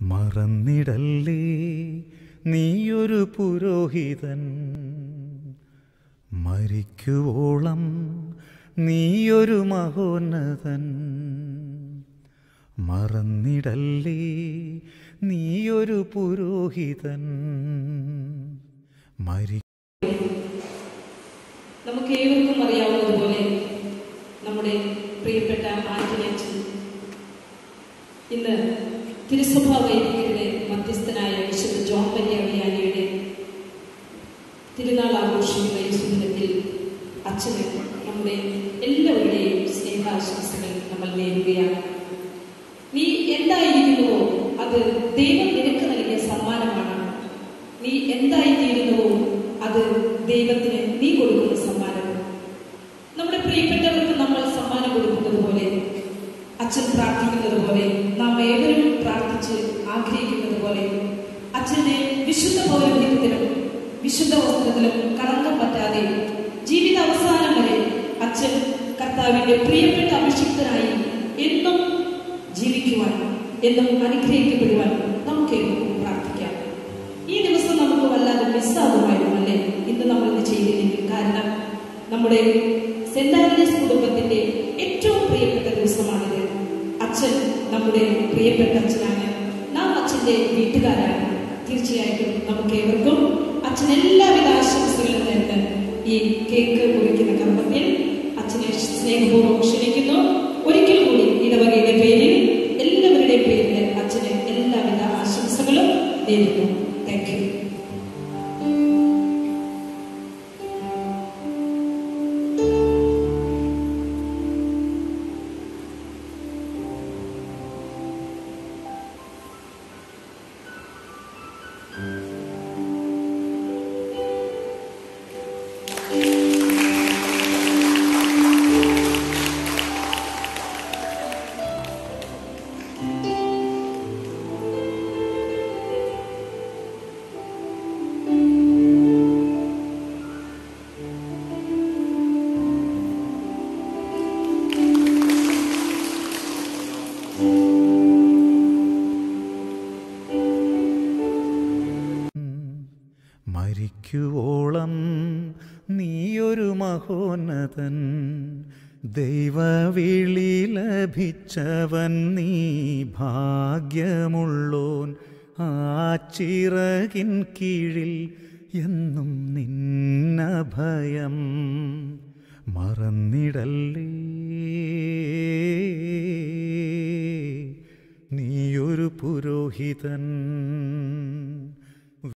മറന്നിടല്ലേ നീയൊരു പുരോഹിതൻ മരിക്കുവോളം നീയൊരു മഹോന്നതൻ മറന്നിടല്ലേ നീയൊരു പുരോഹിതൻ മരി നമുക്ക് ഏവർക്കും അറിയാവുന്നതുപോലെ നമ്മുടെ പ്രിയപ്പെട്ട ആന്റണിയച്ചൻ ഇന്ന് തിരുസഭ വൈദികരുടെ മധ്യസ്ഥനായ വിശുദ്ധ ജോൺ മരിയ വിയാനിയുടെ തിരുനാൾ ആഘോഷിക്കുന്ന ഈ സുദിനത്തിൽ അച്ഛന് നമ്മുടെ എല്ലാവരുടെയും സ്നേഹാശംസകൾ നമ്മൾ നേരുകയാണ് നീ എന്തായിരിക്കുന്നുവോ അത് ദൈവം നിനക്ക് നൽകിയ സമ്മാനമാണ് നീ എന്തായിത്തീരുന്നുവോ അത് ദൈവത്തിന് നീ കൊടുക്കുന്ന സമ്മാനമാണ് നമ്മുടെ പ്രിയപ്പെട്ടവർക്ക് നമ്മൾ സമ്മാനം കൊടുക്കുന്നത് പോലെ അച്ഛൻ പ്രാർത്ഥിക്കുന്നത് പോലെ നാം ഏവരും പ്രാർത്ഥിച്ച് ആഗ്രഹിക്കുന്നത് പോലെ അച്ഛനെ വിശുദ്ധ പൗരോഹിത്യത്തിലും വിശുദ്ധ വസ്ത്രത്തിലും കളങ്കം പറ്റാതെ ജീവിത അവസാനം വരെ അച്ഛൻ കർത്താവിന്റെ പ്രിയപ്പെട്ട അഭിഷിക്തനായി എന്നും ജീവിക്കുവാൻ എന്നും അനുഗ്രഹിക്കപ്പെടുവാൻ നമുക്ക് ഏവർക്കും പ്രാർത്ഥിക്കാം ഈ ദിവസം നമുക്ക് വല്ലാതെ മിസ്സാകുമായിരുന്നു അല്ലേ ഇന്ന് നമ്മൾ ഇത് ചെയ്തില്ലെങ്കിൽ കാരണം നമ്മുടെ സെന്റ് ആന്റണീസ് കുടുംബത്തിന്റെ ഏറ്റവും പ്രിയപ്പെട്ട ദിവസമാണിത് അച്ഛൻ നമ്മുടെ പ്രിയപ്പെട്ട അച്ഛനാണ് നാം അച്ഛന്റെ വീട്ടുകാരാണ് തീർച്ചയായിട്ടും നമുക്ക് ഏവർക്കും അച്ഛൻ എല്ലാവിധ ആശംസകളും നേർന്ന് ഈ കേക്ക് മുറിക്കുന്ന കർമ്മത്തിൽ അച്ഛനെ സ്നേഹപൂർവ്വം ക്ഷണിക്കുന്നു ഒരിക്കൽ കൂടി ഇടവകയുടെ പേരിൽ എല്ലാവരുടെയും പേരിൽ അച്ഛന് എല്ലാവിധ ആശംസകളും നേരുന്നു താങ്ക് യു മരിക്കുവോളം നീയൊരു മഹോന്നതൻ ദൈവവിളി ലഭിച്ചവൻ നീ ഭാഗ്യമുള്ളോൻ ആ ചിറകിൻ കീഴിൽ എന്നും നിന്നഭയം മറന്നിടല്ലേ നീയൊരു പുരോഹിതൻ